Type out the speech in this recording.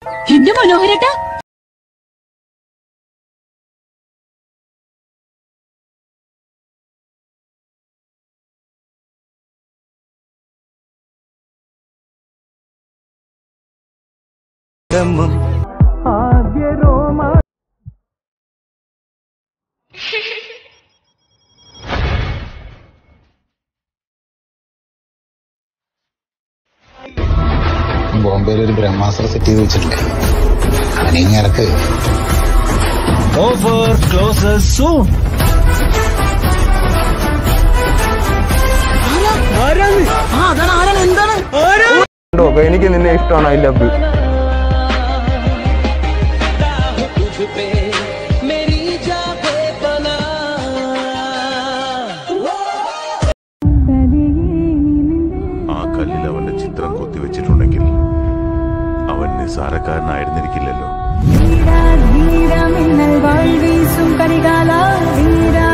എന്റെ മനോഹരട്ടാ ബോംബെയിൽ ഒരു ബ്രഹ്മാസ്ത്ര സെറ്റ് ചെയ്ത് വെച്ചിട്ടുണ്ട് അവനിങ്ങ ഇറക്ക് Over closer soon. എനിക്ക് നിന്നെ ഇഷ്ടമാണ് ഐ ലവ് യു ആ കല്ലിൽ അവന്റെ ചിത്രം കൊത്തിവെച്ചിട്ടുണ്ടെങ്കിൽ അവൻ നിസാരക്കാരനായിരുന്നിരിക്കില്ലല്ലോ ധീര ധീര മിന്നൽ വാൾ വീസും കരികാല ധീര